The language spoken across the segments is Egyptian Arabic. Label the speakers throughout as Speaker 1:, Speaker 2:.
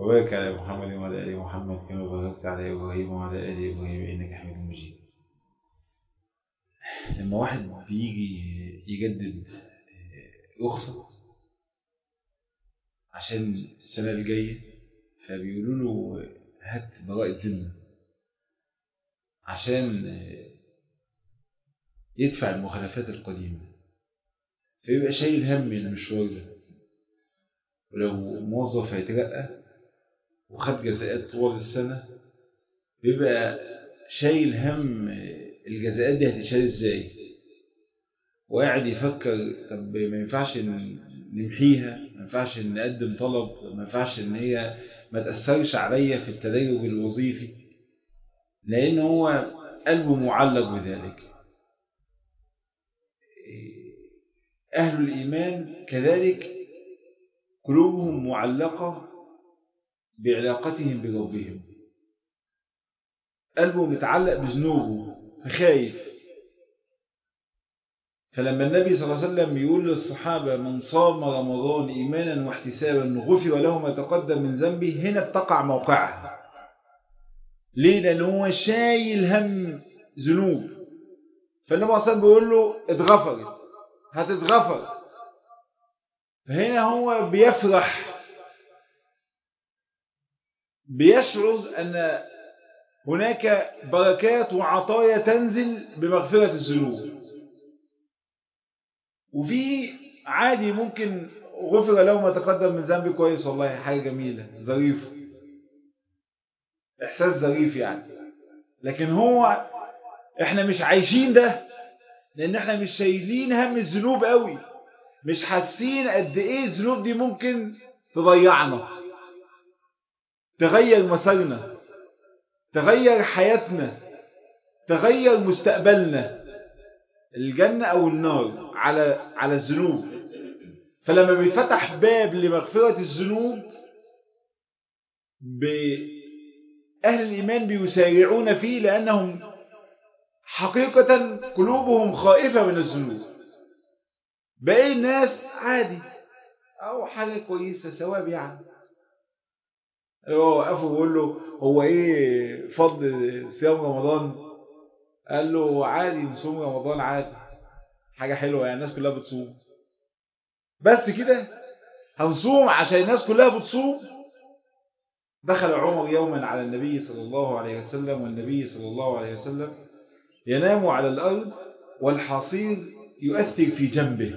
Speaker 1: وبارك على محمد وعلى آل محمد كما باركت على إبراهيم وعلى آل إبراهيم إنك حميد مجيد لما واحد بيجي يجدد رخصة عشان السنة الجاية فبيقولوا له هات براءة ذمة عشان يدفع المخالفات القديمة فيبقى شايل هم المشوار ده ولو موظف هيترقى وخد جزاءات طوال السنة بيبقى شايل هم الجزاءات دي هتتشال ازاي وقاعد يفكر طب ما ينفعش نمحيها ما ينفعش نقدم طلب ما ينفعش ان هي ما تأثرش عليا في التدرب الوظيفي لان هو قلبه معلق بذلك أهل الإيمان كذلك قلوبهم معلقة بعلاقتهم بربهم قلبه متعلق بذنوبه فخايف فلما النبي صلى الله عليه وسلم يقول للصحابة من صام رمضان إيمانا واحتسابا غفر له ما تقدم من ذنبه هنا بتقع موقعها ليه لأن هو شايل هم ذنوب فالنبي صلى الله عليه وسلم بيقول له اتغفرت هتتغفر فهنا هو بيفرح بيشعر أن هناك بركات وعطايا تنزل بمغفرة الذنوب وفي عادي ممكن غفر له ما تقدم من ذنبي كويس والله حاجة جميلة ظريفة إحساس ظريف يعني لكن هو إحنا مش عايشين ده لأن إحنا مش شايلين هم الذنوب قوي مش حاسين قد إيه الذنوب دي ممكن تضيعنا تغير مسارنا تغير حياتنا تغير مستقبلنا الجنة أو النار على على الذنوب فلما بيفتح باب لمغفرة الذنوب أهل الإيمان بيسارعون فيه لأنهم حقيقة قلوبهم خائفة من الذنوب باقي الناس عادي أو حاجة كويسة ثواب يعني هو وقفه ويقول له هو ايه فضل صيام رمضان قال له عادي نصوم رمضان عادي حاجة حلوة يعني الناس كلها بتصوم بس كده هنصوم عشان الناس كلها بتصوم دخل عمر يوما على النبي صلى الله عليه وسلم والنبي صلى الله عليه وسلم ينام على الأرض والحصير يؤثر في جنبه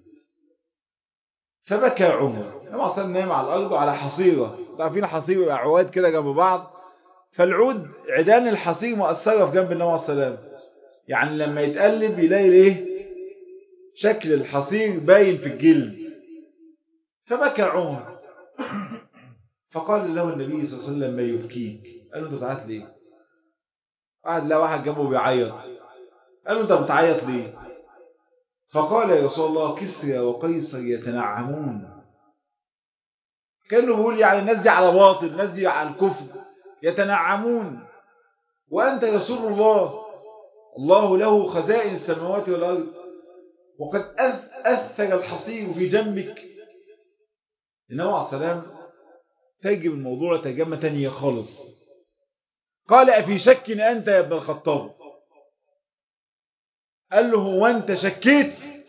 Speaker 1: فبكى عمر النبي صلى نام على الأرض وعلى حصيرة عارفين حصير عواد كده جنب بعض فالعود عيدان الحصير مؤثرة في جنب النبي صلى الله عليه وسلم يعني لما يتقلب يلاقي ايه شكل الحصير باين في الجلد فبكى عمر فقال له النبي صلى الله عليه وسلم ما يبكيك قال له انت بتعيط ليه قعد لا واحد جنبه بيعيط قال له انت بتعيط ليه فقال يا رسول الله كسرى وقيصر يتنعمون كانه بيقول يعني الناس دي على باطل الناس دي على الكفر يتنعمون وانت رسول الله الله له خزائن السماوات والارض وقد اثر الحصير في جنبك النبي عليه السلام ترجم الموضوع ترجمه ثانيه خالص قال افي شك انت يا ابن الخطاب قال له هو انت شكيت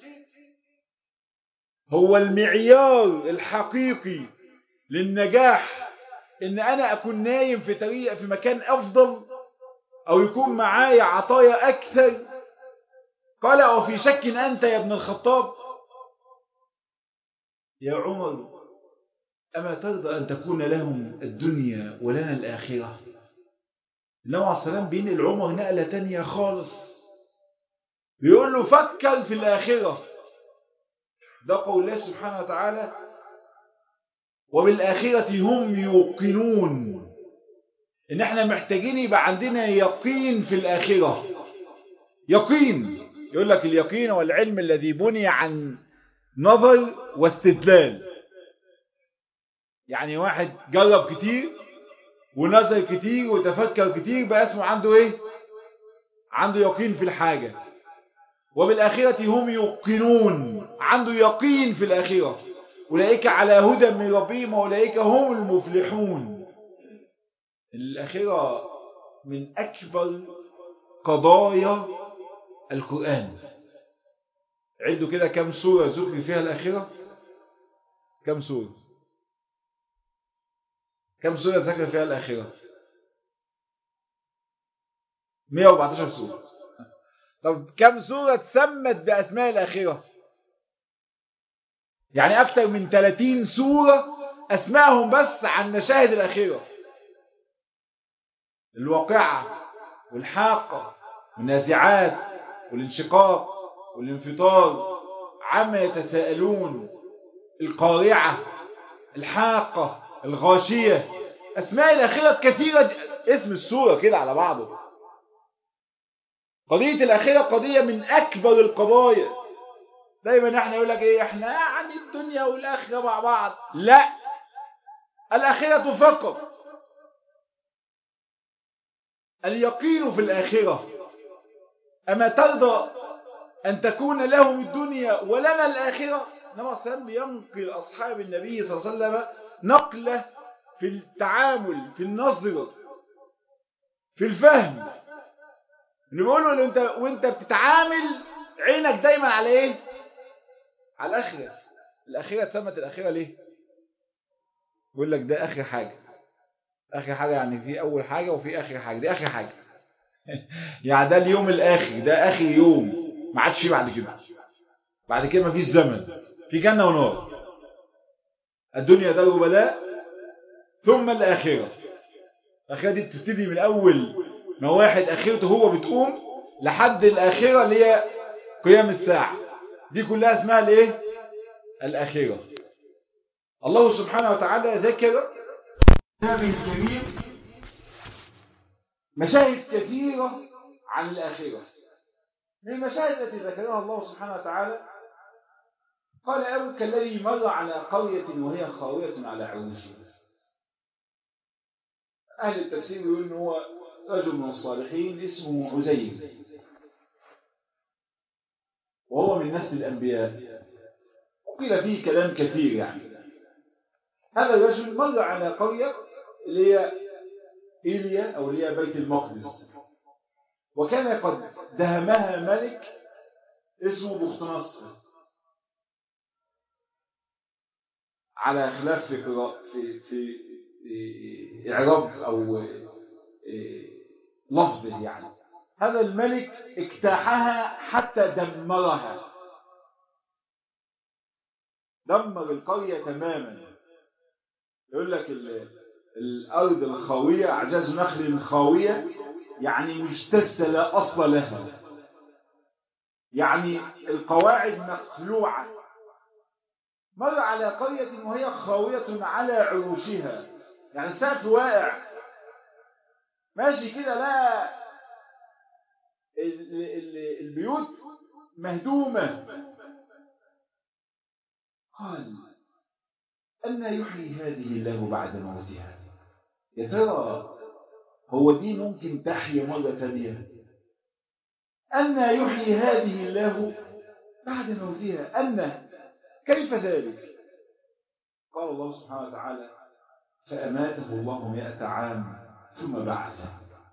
Speaker 1: هو المعيار الحقيقي للنجاح ان انا اكون نايم في طريق في مكان افضل او يكون معايا عطايا اكثر قال او في شك انت يا ابن الخطاب يا عمر اما ترضى ان تكون لهم الدنيا ولنا الاخره النبي عليه السلام بينقل عمر نقله تانية خالص بيقول له فكر في الاخره ده قول الله سبحانه وتعالى وبالآخرة هم يوقنون إن إحنا محتاجين يبقى عندنا يقين في الآخرة يقين يقول لك اليقين هو العلم الذي بني عن نظر واستدلال يعني واحد جرب كتير ونظر كتير وتفكر كتير بقى اسمه عنده ايه عنده يقين في الحاجة وبالآخرة هم يوقنون عنده يقين في الآخرة أولئك على هدى من ربهم وأولئك هم المفلحون الآخرة من أكبر قضايا القرآن عدوا كده كم سورة ذكر فيها الآخرة كم سورة كم سورة ذكر فيها الآخرة 114 سورة طب كم سورة تسمت بأسماء الآخرة يعني أكثر من 30 سورة أسمائهم بس عن مشاهد الآخرة الواقعة والحاقة والنازعات والانشقاق والانفطار عما يتساءلون القارعة الحاقة الغاشية أسماء الآخرة كثيرة اسم السورة كده على بعضه قضية الآخرة قضية من أكبر القضايا دايما احنا يقول لك ايه احنا يعني الدنيا والآخرة مع بعض لا الآخرة فقط اليقين في الآخرة أما ترضى أن تكون لهم الدنيا ولنا الآخرة نبي صلى الله ينقل أصحاب النبي صلى الله عليه وسلم نقلة في التعامل في النظر في الفهم اللي بيقولوا له انت وانت بتتعامل عينك دايما على ايه على الاخره الاخره اتسمت الاخره ليه بيقول لك ده اخر حاجه اخر حاجه يعني في اول حاجه وفي اخر حاجه دي اخر حاجه يعني ده اليوم الاخر ده اخر يوم ما عادش فيه بعد كده بعد كده مفيش زمن في جنه ونار الدنيا دار بلاء ثم الاخره الاخره دي بتبتدي من اول ما واحد اخرته هو بتقوم لحد الاخره اللي هي قيام الساعه دي كلها اسمها الايه الاخره الله سبحانه وتعالى ذكر كتابه الكريم مشاهد كثيره عن الاخره من المشاهد التي ذكرها الله سبحانه وتعالى قال أو كالذي مر على قرية وهي خاوية على عروشها أهل التفسير يقول إن هو رجل من الصالحين اسمه عزيز وهو من نسل الأنبياء وقيل فيه كلام كثير يعني هذا الرجل مر على قرية اللي هي إيليا أو اللي هي بيت المقدس وكان قد دهمها ملك اسمه بخت نصر على خلاف في في في, في إعراب أو لفظه يعني هذا الملك اجتاحها حتى دمرها دمر القرية تماما يقول لك الأرض الخاوية أعجاز نخل خاوية يعني مجتثة لا أصل لها يعني القواعد مخلوعة مر على قرية وهي خاوية على عروشها يعني السقف واقع ماشي كده لا البيوت مهدومة قال أن يحيي هذه الله بعد موتها يا ترى هو دي ممكن تحيا مرة ثانية أن يحيي هذه الله بعد موتها أن كيف ذلك قال الله سبحانه وتعالى فأماته الله مئة عام ثم بعثه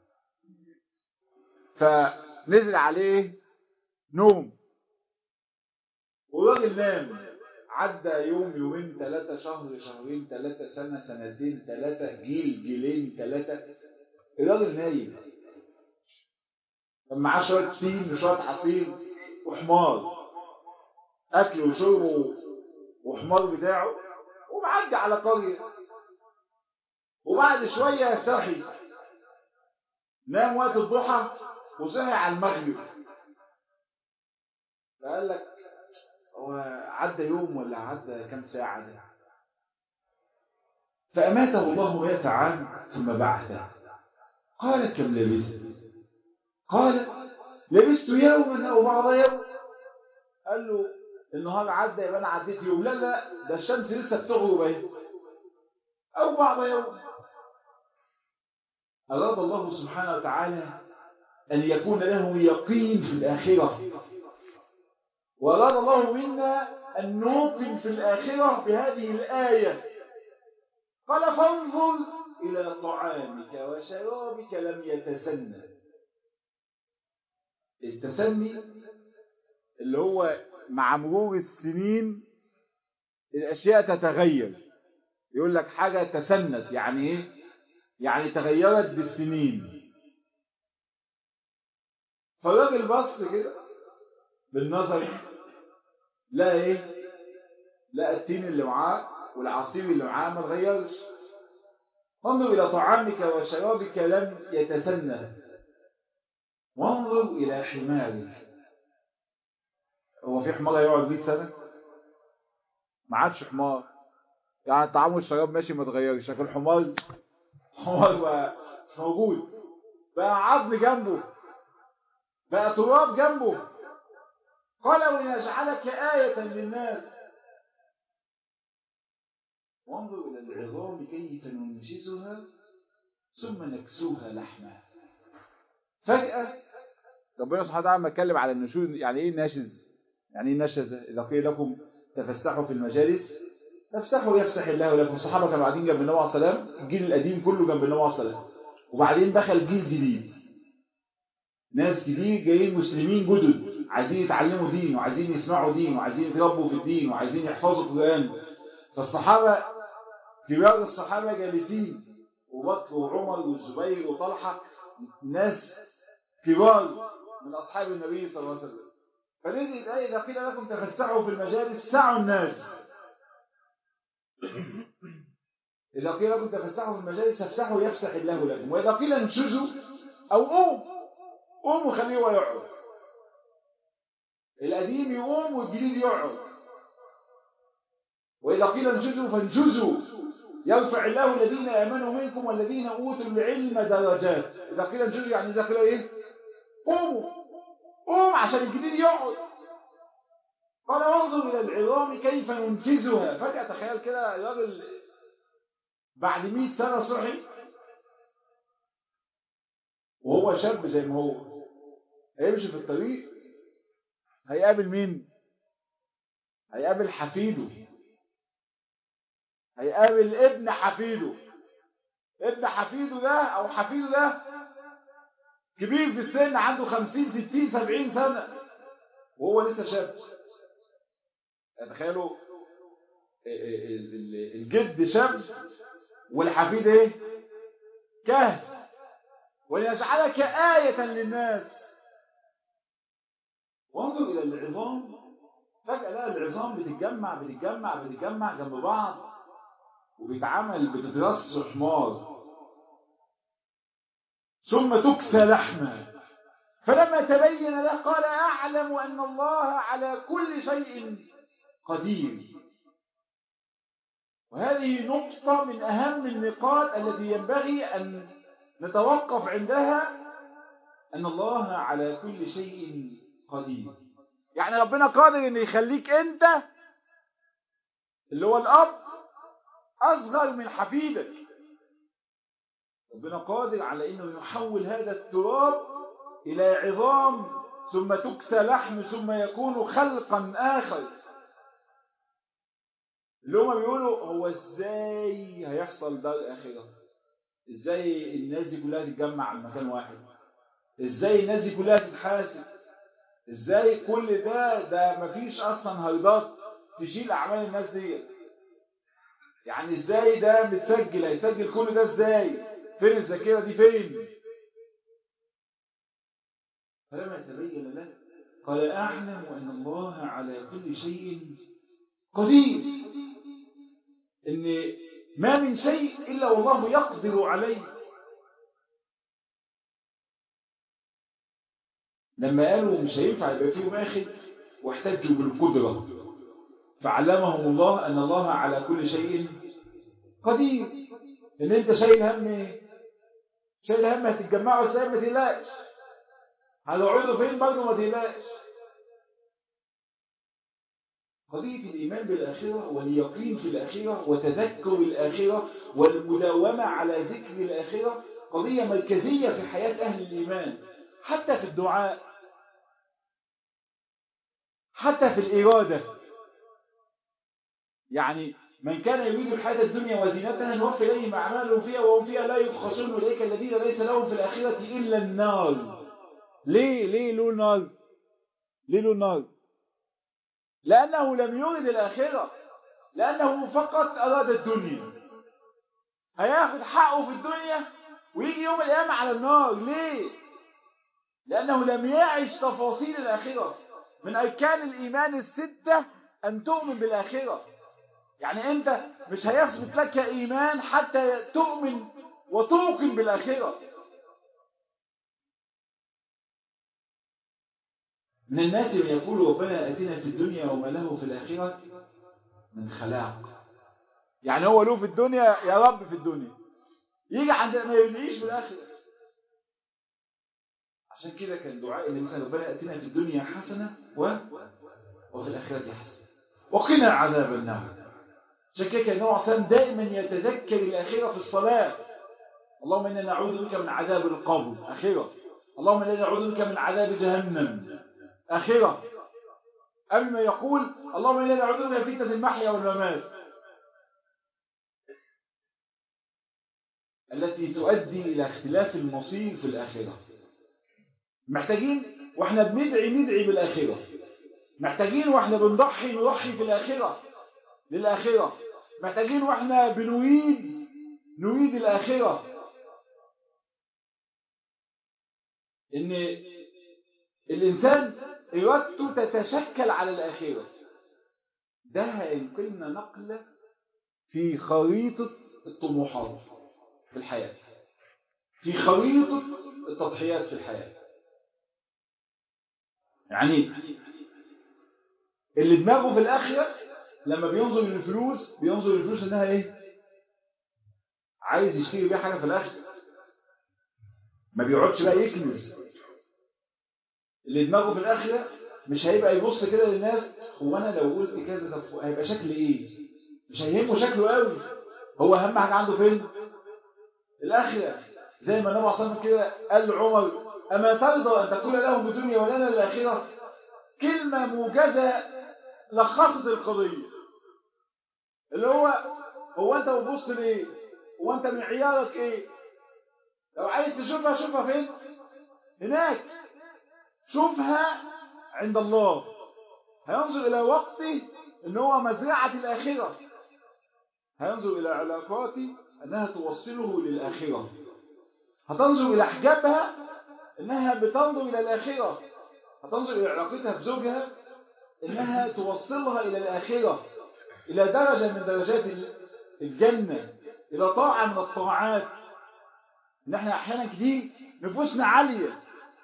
Speaker 1: فنزل عليه نوم والراجل نام عدى يوم يومين ثلاثة شهر شهرين ثلاثة سنة سنتين ثلاثة جيل جيلين ثلاثة الراجل نايم كان معاه شوية تين وشوية عصير وحمار أكل وشرب وحمار بتاعه ومعدي على قرية وبعد شوية صحي نام وقت الضحى وصحي على المغرب فقال لك هو عدى يوم ولا عدى كم ساعة ده فأماته الله مئة عام ثم بعثه قال كم لبثت قال لبثت يوما أو بعض يوم قال له النهار عدى يبقى أنا عديت يوم لا لا ده الشمس لسه بتغرب اهي أو بعض يوم أراد الله سبحانه وتعالى أن يكون له يقين في الآخرة وأراد الله منا أن نوقن في الآخرة بهذه الآية قال فانظر إلى طعامك وشرابك لم يتسنى التسني اللي هو مع مرور السنين الأشياء تتغير يقول لك حاجة تسنت يعني إيه؟ يعني تغيرت بالسنين فالراجل بص كده بالنظر لا ايه لا التين اللي معاه والعصير اللي معاه ما اتغيرش انظر الى طعامك وشرابك لم يتسنى وانظر الى حمارك هو في حمار يقعد 100 سنه ما عادش حمار يعني الطعام والشراب ماشي ما اتغيرش لكن الحمار حمار بقى مش موجود بقى عظم جنبه بقى تراب جنبه قال ولنجعلك آية للناس وانظر إلى العظام كيف ننشزها ثم نكسوها لحما فجأة ربنا سبحانه وتعالى لما اتكلم على النشوز يعني ايه ناشز يعني ايه نشز اذا قيل لكم تفسحوا في المجالس تفسحوا يفسح الله لكم الصحابه كانوا قاعدين جنب النبي عليه السلام الجيل القديم كله جنب النبي عليه السلام وبعدين دخل جيل جديد ناس جديد جايين مسلمين جدد عايزين يتعلموا دين وعايزين يسمعوا دين وعايزين يتربوا في الدين وعايزين يحفظوا القرآن فالصحابة كبار الصحابة جالسين وبكر وعمر والزبير وطلحة ناس كبار من أصحاب النبي صلى الله عليه وسلم فنزل الآية إذا قيل لكم تفسحوا في المجالس سعوا الناس إذا قيل لكم تفسحوا في المجالس فافسحوا يفسح الله لكم وإذا قيل انشزوا أو قوم قوم وخليه هو يقعد القديم يقوم والجديد يقعد وإذا قيل انجزوا فانجزوا يرفع الله الذين آمنوا منكم والذين أوتوا العلم درجات إذا قيل انجزوا يعني إذا قيل إيه قوموا قوم عشان الجديد يقعد قال انظر إلى العظام كيف ننجزها فجأة تخيل كده الراجل بعد 100 سنة صحي وهو شاب زي ما هو هيمشي في الطريق هيقابل مين هيقابل حفيده هيقابل ابن حفيده ابن حفيده ده او حفيده ده كبير في السن عنده خمسين ستين سبعين سنة وهو لسه شاب تخيلوا الجد شاب والحفيد ايه كهف ولنجعلك آية للناس وانظر إلى العظام فجأة لا العظام بتتجمع بتتجمع بتتجمع جنب بعض وبيتعمل بتترص حمار ثم تكسى لحما فلما تبين له قال أعلم أن الله على كل شيء قدير وهذه نقطة من أهم النقاط التي ينبغي أن نتوقف عندها أن الله على كل شيء قدير يعني ربنا قادر أن يخليك أنت اللي هو الأب أصغر من حفيدك ربنا قادر على أنه يحول هذا التراب إلى عظام ثم تكسى لحم ثم يكون خلقا آخر اللي هما بيقولوا هو ازاي هيحصل ده الآخرة ازاي الناس دي كلها تتجمع على مكان واحد ازاي الناس دي كلها تتحاسب ازاي كل ده ده مفيش اصلا هيضات تشيل اعمال الناس دي يعني ازاي ده متسجل هيسجل كل ده ازاي فين الذاكره دي فين فلما تبين له قال اعلم ان الله على كل شيء قدير ان ما من شيء الا والله يقدر عليه لما قالوا مش هينفع يبقى فيهم اخر واحتجوا بالقدرة فعلمهم الله ان الله على كل شيء قدير ان انت شايل هم شايل هم هتتجمعوا ازاي ما تقلقش هتقعدوا فين برضه ما تقلقش قضية الإيمان بالآخرة واليقين في الآخرة وتذكر الآخرة والمداومة على ذكر الآخرة قضية مركزية في حياة أهل الإيمان حتى في الدعاء حتى في الإرادة يعني من كان يريد الحياة الدنيا وزينتها نوفي إليهم أعمالهم فيها وهم فيها لا يبخسون أولئك الذين ليس لهم في الآخرة إلا النار ليه ليه له النار ليه له النار لأنه لم يرد الآخرة لأنه فقط أراد الدنيا هياخد حقه في الدنيا ويجي يوم القيامة على النار ليه لأنه لم يعش تفاصيل الآخرة من أركان الإيمان الستة أن تؤمن بالآخرة يعني أنت مش هيثبت لك إيمان حتى تؤمن وتوقن بالآخرة من الناس من يقول ربنا آتنا في الدنيا وما له في الآخرة من خلاق يعني هو له في الدنيا يا رب في الدنيا يجي عند ما يلاقيش في الآخرة عشان كده كان دعاء النبي صلى الله عليه وسلم ربنا آتنا في الدنيا حسنة و... وفي الآخرة حسنة وقنا عذاب النار عشان كده كان النبي صلى دائما يتذكر الآخرة في الصلاة اللهم إنا نعوذ بك من عذاب القبر آخرة اللهم إنا نعوذ بك من عذاب جهنم آخرة قبل ما يقول اللهم إنا نعوذ بك من فتنة المحيا والممات التي تؤدي إلى اختلاف المصير في الآخرة محتاجين واحنا بندعي ندعي بالآخرة محتاجين واحنا بنضحي نضحي في الآخرة للآخرة محتاجين واحنا بنريد نريد الآخرة إن الإنسان إرادته تتشكل على الآخرة ده هينقلنا نقلة في خريطة الطموحات في الحياة في خريطة التضحيات في الحياة يعني اللي دماغه في الآخرة لما بينظر للفلوس بينظر للفلوس انها ايه عايز يشتري بيها حاجة في الآخرة ما بيقعدش بقى يكنز اللي دماغه في الآخرة مش هيبقى يبص كده للناس هو انا لو قلت كذا طب هيبقى شكل ايه مش هيهمه شكله قوي هو اهم حاجة عنده فين الآخرة زي ما النبي صلى الله عليه وسلم كده قال لعمر أما ترضى أن تكون لهم الدنيا ولنا الآخرة كلمة موجزة لخصت القضية اللي هو هو أنت بتبص ليه هو أنت معيارك إيه لو عايز تشوفها شوفها فين هناك شوفها عند الله هينظر إلى وقته إن هو مزرعة الآخرة هينظر إلى علاقاتي أنها توصله للآخرة هتنظر إلى حجابها إنها بتنظر إلى الآخرة هتنظر إلى علاقتها بزوجها إنها توصلها إلى الآخرة إلى درجة من درجات الجنة إلى طاعة من الطاعات إن إحنا أحيانا كتير نفوسنا عالية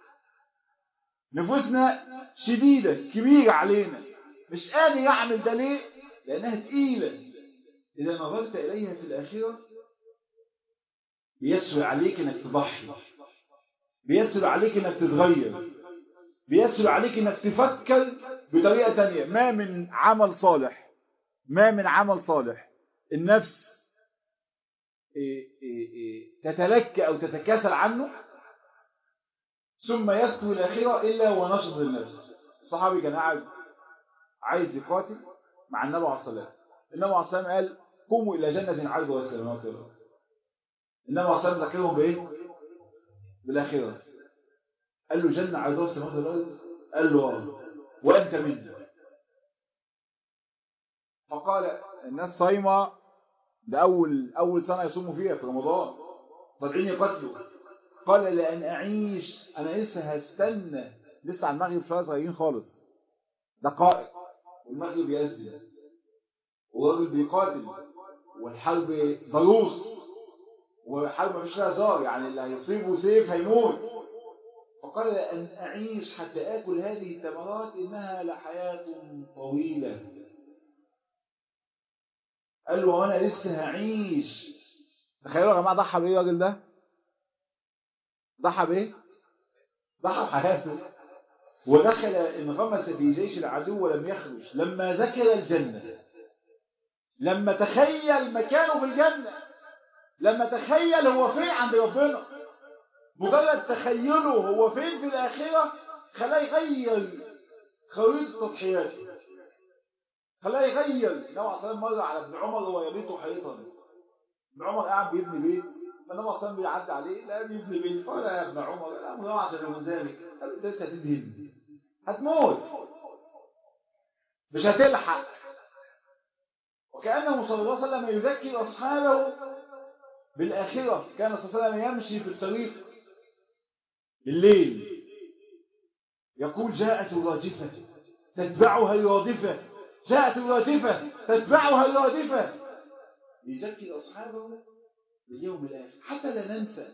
Speaker 1: نفوسنا شديدة كبيرة علينا مش قادر يعمل ده ليه لأنها تقيلة إذا نظرت إليها في الآخرة بيسهل عليك إنك تضحي بيسهل عليك إنك تتغير بيسهل عليك إنك تفكر بطريقة تانية ما من عمل صالح ما من عمل صالح النفس إيه إيه إيه تتلكى أو تتكاسل عنه ثم يسكو الآخرة إلا ونشط النفس الصحابي كان قاعد عايز يقاتل مع النبي عليه الصلاة والسلام النبي عليه الصلاة والسلام قال قوموا إلى جنة عرضها السماوات والأرض النبي عليه الصلاة والسلام ذكرهم بإيه؟ بالآخرة قال له جنة عرضها السماوات والأرض قال له آه وأنت منها فقال الناس صايمة ده أول أول سنة يصوموا فيها في رمضان طالعين يقتلوا قال لأن أعيش أنا لسه هستنى لسه على المغرب شوية صغيرين خالص دقائق والمغرب يأذن والراجل بيقاتل والحرب ضروس والحرب مفيش فيها هزار يعني اللي هيصيبه سيف هيموت فقال لأن أعيش حتى آكل هذه الثمرات إنها لحياة طويلة قال له وأنا لسه هعيش تخيلوا يا جماعة ضحى بإيه الراجل ده؟ ضحى بإيه؟ ضحى بحياته ودخل انغمس في جيش العدو ولم يخرج لما ذكر الجنة لما تخيل مكانه في الجنة لما تخيل هو فين عند ربنا مجرد تخيله هو فين في الآخرة خلاه يغير خريطة تضحياته خلاه يغير النبي عليه الصلاة مر على ابن عمر وهو يبيت حيطا ابن عمر قاعد بيبني بيت فالنبي عليه الصلاة بيعدي عليه لا بيبني بيت قال يا ابن عمر لا مراعة من ذلك قال انت لسه هتدهن هتموت مش هتلحق وكأنه صلى الله عليه وسلم يذكر أصحابه بالآخرة كان صلى الله عليه وسلم يمشي في الطريق بالليل يقول جاءت الراجفة تتبعها الرادفة جاءت الرادفة تتبعها الرادفة يذكر أصحابه باليوم الآخر حتى لا ننسى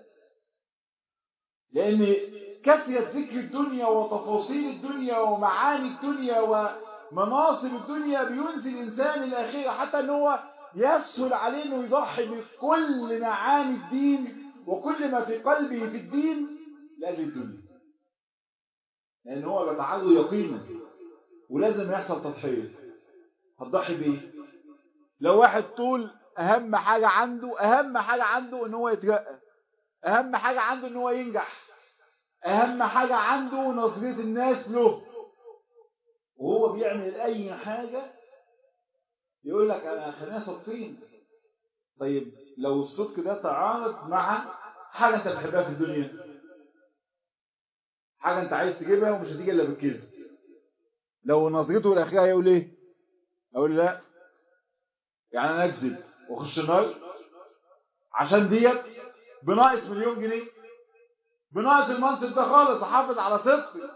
Speaker 1: لأن كثرة ذكر الدنيا وتفاصيل الدنيا ومعاني الدنيا ومناصب الدنيا بينسي الإنسان الآخرة حتى أنه هو يسهل عليه أنه يضحي بكل معاني الدين وكل ما في قلبه في الدين لأجل الدنيا لأن هو بيتعرض يقينا ولازم يحصل تضحية هتضحي بإيه؟ لو واحد طول أهم حاجة عنده أهم حاجة عنده إن هو يترقى أهم حاجة عنده إن هو ينجح أهم حاجة عنده نظرية الناس له وهو بيعمل أي حاجة يقول لك أنا خلينا صادقين طيب لو الصدق ده تعارض مع حاجة أنت بتحبها في الدنيا حاجة أنت عايز تجيبها ومش هتيجي إلا بالكذب لو نظرته الأخيرة هيقول إيه؟ أقول لا يعني أنا أكذب وأخش النار عشان ديت بناقص مليون جنيه بناقص المنصب ده خالص احافظ على صدقي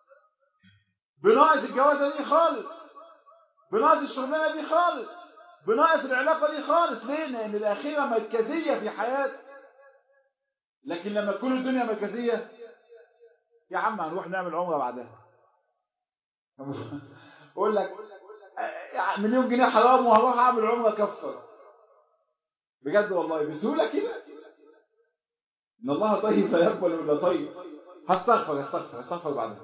Speaker 1: بناقص الجوازه دي خالص بناقص الشغلانه دي خالص بناقص العلاقه دي خالص ليه لان الاخره مركزيه في حياتي لكن لما تكون الدنيا مركزيه يا عم هنروح نعمل عمره بعدها اقول لك مليون جنيه حرام وهروح اعمل عمره كفر بجد والله بسهوله كده ان الله طيب لا يقبل الا طيب هستغفر هستغفر هستغفر بعدها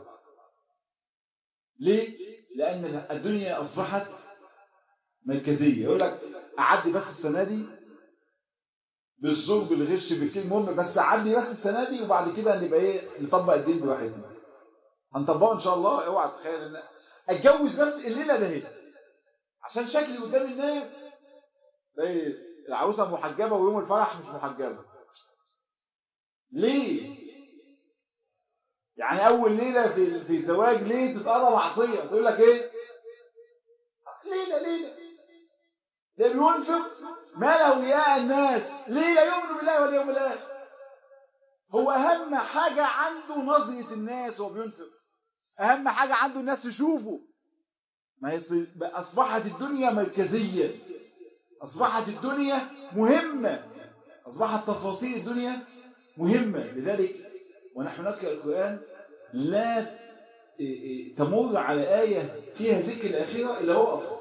Speaker 1: ليه لان الدنيا اصبحت مركزيه يقول لك اعدي بس السنه دي بالزور بالغش بالكلمه المهم بس اعدي بس السنه دي وبعد كده نبقى ايه نطبق الدين لوحدنا هنطبقه ان شاء الله اوعى تتخيل ان اتجوز بس الليله ده هي عشان شكلي قدام الناس زي العروسه محجبه ويوم الفرح مش محجبه ليه يعني اول ليله في في زواج ليه تتقضى معصيه تقول لك ايه ليله ليله ده بينفق مال اولياء الناس ليه لا يؤمن بالله واليوم الاخر هو اهم حاجه عنده نظره الناس وهو بينفق اهم حاجه عنده الناس تشوفه ما هي اصبحت الدنيا مركزيه اصبحت الدنيا مهمه اصبحت تفاصيل الدنيا مهمة لذلك ونحن نقرأ القرآن لا تمر على آية فيها ذكر الآخرة إلا وقف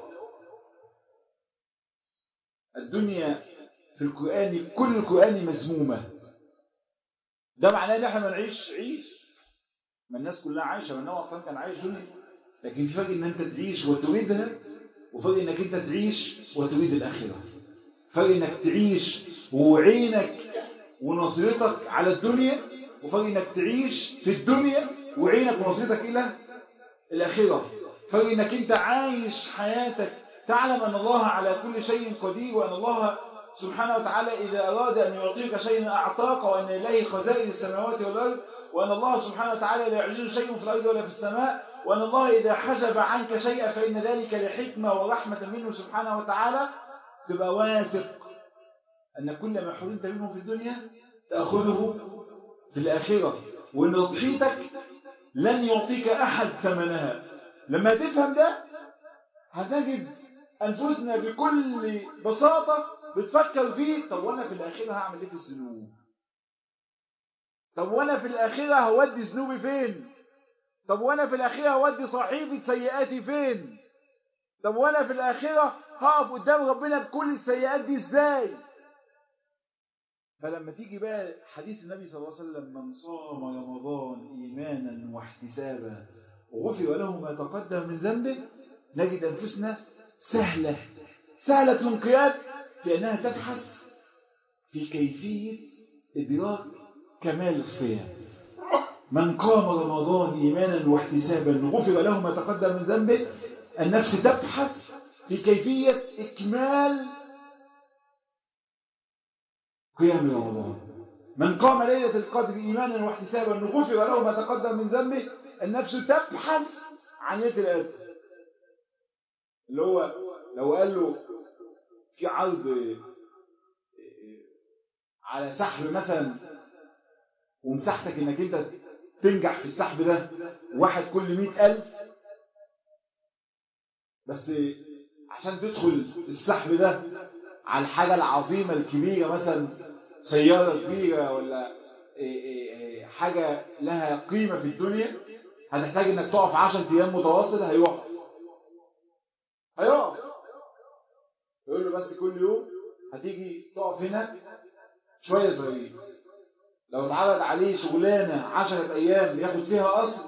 Speaker 1: الدنيا في القرآن كل القرآن مذمومة ده معناه ان احنا ما نعيش عيش ما الناس كلها عايشة ما النبي اصلا كان عايش دنيا لكن في فرق ان انت تعيش وتريدها وفرق انك انت تعيش وتريد الآخرة فرق انك تعيش وعينك ونظرتك على الدنيا وفرق انك تعيش في الدنيا وعينك ونظرتك الى الاخره فرق انك انت عايش حياتك تعلم ان الله على كل شيء قدير وان الله سبحانه وتعالى اذا اراد ان يعطيك شيئا اعطاك وان اليه خزائن السماوات والارض وان الله سبحانه وتعالى لا يعجزه شيء في الارض ولا في السماء وان الله اذا حجب عنك شيئا فان ذلك لحكمه ورحمه منه سبحانه وتعالى تبقى واثق أن كل ما حرمت منه في الدنيا تأخذه في الآخرة وأن تضحيتك لن يعطيك أحد ثمنها لما تفهم ده هتجد أنفسنا بكل بساطة بتفكر فيه طب وأنا في الآخرة هعمل إيه في الذنوب طب وأنا في الآخرة هودي ذنوبي فين طب وأنا في الآخرة هودي صحيفة سيئاتي فين طب وأنا في الآخرة هقف قدام ربنا بكل السيئات دي إزاي فلما تيجي بقى حديث النبي صلى الله عليه وسلم من صام رمضان إيمانا واحتسابا وغفر له ما تقدم من ذنبه نجد أنفسنا سهلة سهلة الانقياد في أنها تبحث في كيفية إدراك كمال الصيام من قام رمضان إيمانا واحتسابا غفر له ما تقدم من ذنبه النفس تبحث في كيفية إكمال قيام رمضان من قام ليلة القدر إيمانا واحتسابا غفر له ما تقدم من ذنبه النفس تبحث عن ليلة القدر اللي هو لو قال له في عرض على سحب مثلا ومساحتك انك انت تنجح في السحب ده واحد كل مئة ألف بس عشان تدخل السحب ده على الحاجة العظيمة الكبيرة مثلا سيارة كبيرة ولا حاجة لها قيمة في الدنيا هتحتاج انك تقف عشر ايام متواصل هيقف هيقف يقول له بس كل يوم هتيجي تقف هنا شوية صغيرين لو اتعرض عليه شغلانة عشرة أيام ياخد فيها قصر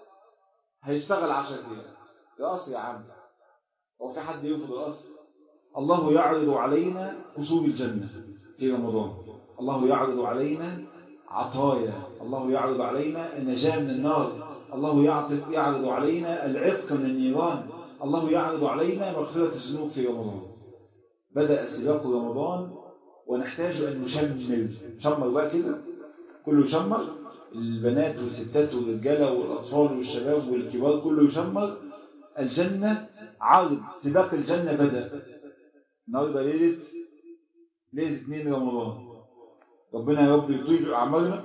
Speaker 1: هيشتغل عشرة أيام ده قصر يا عم هو في حد يرفض القصر الله يعرض علينا قصور الجنة في رمضان الله يعرض علينا عطايا الله يعرض علينا النجاة من النار الله يعرض علينا العتق من النيران الله يعرض علينا مغفرة الذنوب في رمضان بدأ سباق رمضان ونحتاج أن نشمل شمر بقى كده كله يشمر البنات والستات والرجالة والأطفال والشباب والكبار كله يشمر الجنة عرض سباق الجنة بدأ النهارده ليلة ليلة 2 رمضان ربنا يا رب يطيب أعمالنا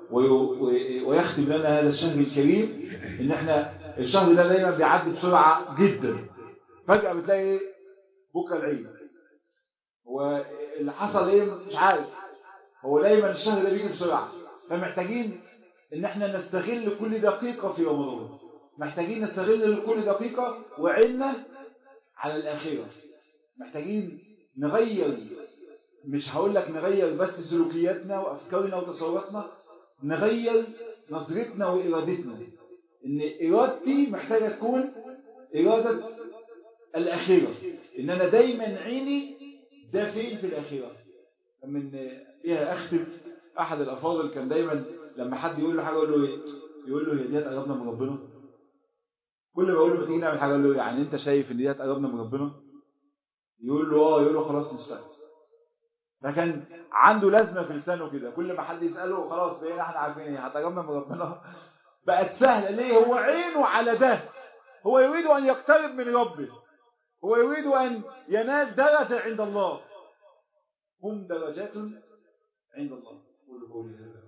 Speaker 1: ويختم لنا هذا الشهر الكريم إن احنا الشهر ده دايما بيعدي بسرعة جدا فجأة بتلاقي بكرة العيد هو اللي حصل ايه مش عارف هو دايما الشهر ده بيجي بسرعة فمحتاجين ان احنا نستغل كل دقيقة في رمضان محتاجين نستغل كل دقيقة وعنا على الآخرة محتاجين نغير مش هقول لك نغير بس سلوكياتنا وأفكارنا وتصوراتنا نغير نظرتنا وإرادتنا إن إرادتي محتاجة تكون إرادة الآخرة إن أنا دايما عيني ده فين في الآخرة من فيها أختم أحد الأفاضل كان دايما لما حد يقول له حاجة يقول له إيه يقول له هي دي قربنا من ربنا كل ما يقول له ما تيجي نعمل حاجة يقول له يعني أنت شايف إن دي قربنا من ربنا يقول له اه يقول له خلاص نشتغل فكان عنده لازمه في لسانه كده كل ما حد يساله خلاص بقينا احنا عارفين ايه هتجمع من ربنا بقت سهله ليه هو عينه على ده هو يريد ان يقترب من ربه هو يريد ان ينال درجه عند الله هم درجات عند الله قولوا قولي هذا